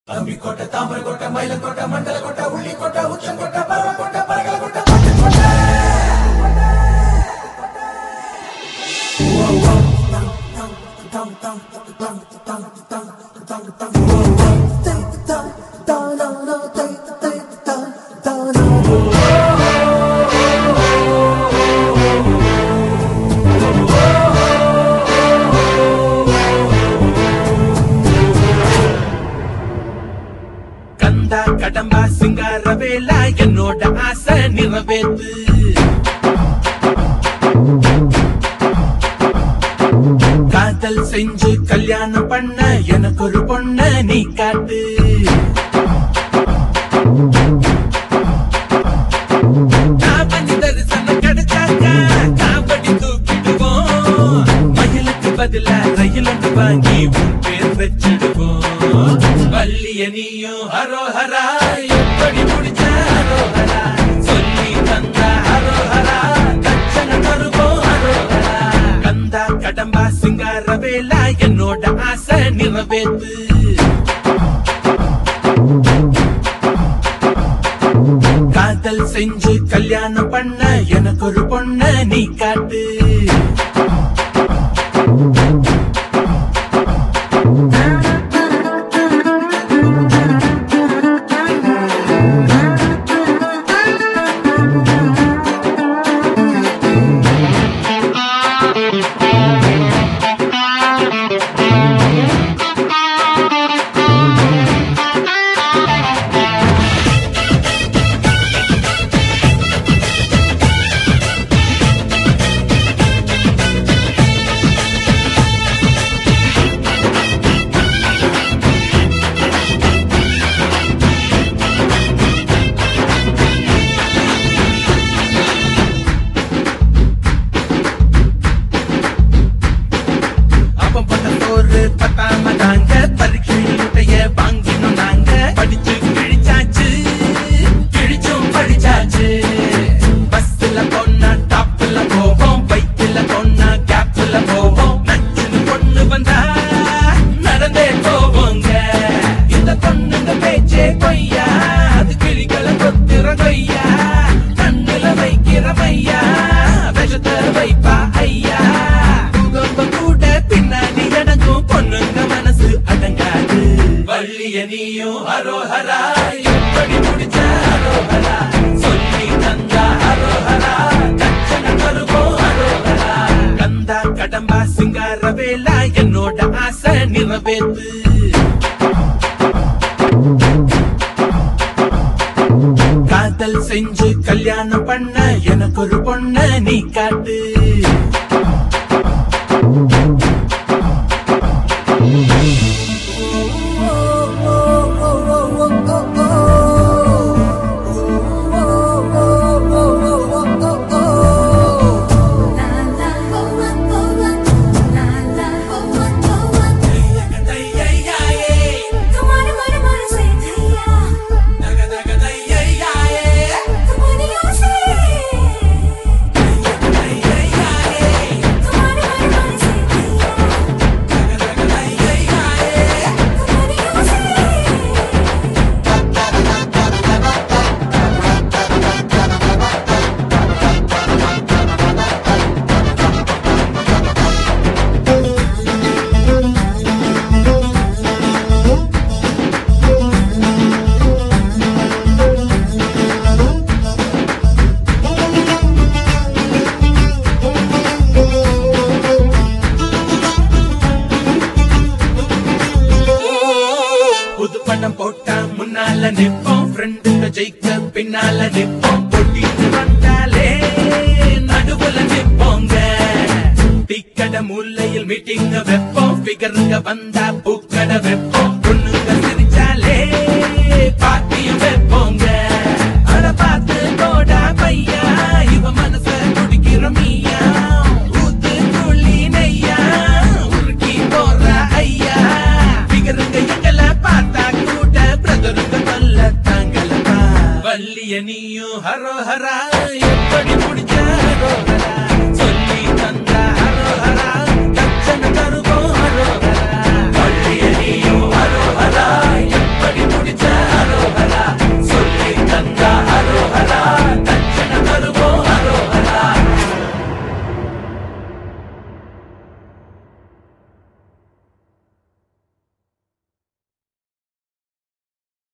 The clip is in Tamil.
அம்பிக்கோட்டை தாமரக்கோட்டை மயிலக்கோட்டை மண்டலக்கோட்டை உள்ளிக்கோட்டை உச்சங்கோட்டை பரவக்கோட்டை பரகலக்கோட்டை பட்டுக்கோட்டை கந்தா கடம்பா சிங்கார வேலா என்னோட ஆசை நிறைவேத்து காதல் செஞ்சு கல்யாணம் பண்ண எனக்கு ஒரு பொண்ண நீ காட்டு நான் பண்ணி தரிசனம் கிடைச்சாக்கா காவடி தூக்கிடுவோம் மயிலுக்கு பதிலா ரயில் ஒன்று வாங்கி உன் பேர் வச்சிடுவோம் வள்ளிய நீயும் ஹரோஹரா எப்படி முடிச்ச ஹரோஹரா சொல்லி தந்தா ஹரோஹரா கச்சன தருவோம் ஹரோஹரா கந்தா கடம்பா சிங்கார வேலா என்னோட ஆசை நிறைவேத்து காதல் செஞ்சு கல்யாணம் பண்ண எனக்கு ஒரு பொண்ண நீ காட்டு அப்பம் பண்ண சோறு பத்தாம நாங்க பரீட்சையுடைய வாங்கினோம் நாங்க படிச்சு கிழிச்சாச்சு கிழிச்சும் படிச்சாச்சு பஸ்ல போனா டாப்ல போவோம் பைக்ல போனா கேப்ல போவோம் நச்சுன்னு பொண்ணு வந்தா நடந்தே போவோங்க இந்த பொண்ணுங்க பேச்சே கொய்யா அது கிளிகளை கொத்துற கொய்யா கண்ணுல வைக்கிற மையா விஷத்தை வைப்பா ஐயா பூகம்ப கூட பின்னாடி அடங்கும் பொண்ணுங்க மனசு அடங்காது வள்ளிய நீயும் ஹரோஹரா எப்படி முடிச்ச ஹரோஹரா சொல்லி தந்தா ஹரோஹரா கச்சன கருவோம் ஹரோஹரா கந்தா கடம்பா சிங்கார வேலா என்னோட ஆசை நிறைவேத்து காதல் செஞ்சு கல்யாணம் பண்ண எனக்கு ஒரு பொண்ண நீ காட்டு புது பணம் போட்டா முன்னால நிப்போம் ஃப்ரெண்டுங்க ஜெயிக்க பின்னால நிப்போம் போட்டிட்டு வந்தாலே நடுவுல நிப்போங்க டீக்கடை மூலையில் மீட்டிங்க வைப்போம் ஃபிகருங்க வந்தா பூக்கடை வைப்போம்